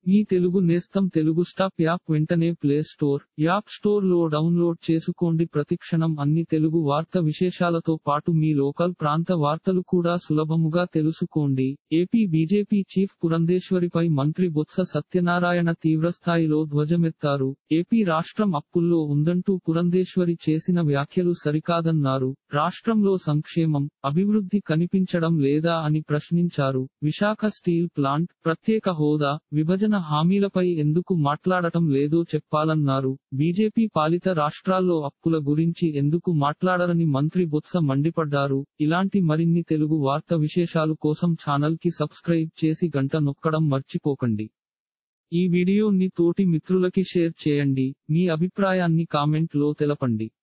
మీ తెలుగు నేస్తం Telugu stop app వెంటనే play store app store లో డౌన్లోడ్ చేసుకోండి ప్రతిక్షణం అన్ని తెలుగు వార్త విశేషాలతో పాటు మీ లోకల్ ప్రాంత వార్తలు కూడా సులభముగా తెలుసుకోండి ఏపీ బీజేపీ చీఫ్ పురంధేశ్వరిపై మంత్రి బొత్స సత్యనారాయణ తీవ్రస్థాయిలో ధ్వజమెత్తారు ఏపీ రాష్ట్రం అప్పుల్లో ఉందంటూ పురంధేశ్వరి చేసిన వ్యాఖ్యలు సరికాదన్నారు రాష్ట్రంలో సంక్షేమం అభివృద్ధి కనిపించడం లేదా అని ప్రశ్నించారు విశాఖ స్టీల్ ప్లాంట్ ప్రత్యేక హోదా విభజన హామీలపై ఎందుకు మాట్లాడటం లేదో చెప్పాలన్నారు బీజేపీ పాలిత రాష్ట్రాల్లో అప్పుల గురించి ఎందుకు మాట్లాడరని మంత్రి బొత్స మండిపడ్డారు ఇలాంటి మరిన్ని తెలుగు వార్త విశేషాలు కోసం ఛానల్ కి సబ్స్క్రైబ్ చేసి గంట నొక్కడం మర్చిపోకండి ఈ వీడియోని తోటి మిత్రులకి షేర్ చేయండి మీ అభిప్రాయాన్ని కామెంట్ లో తెలపండి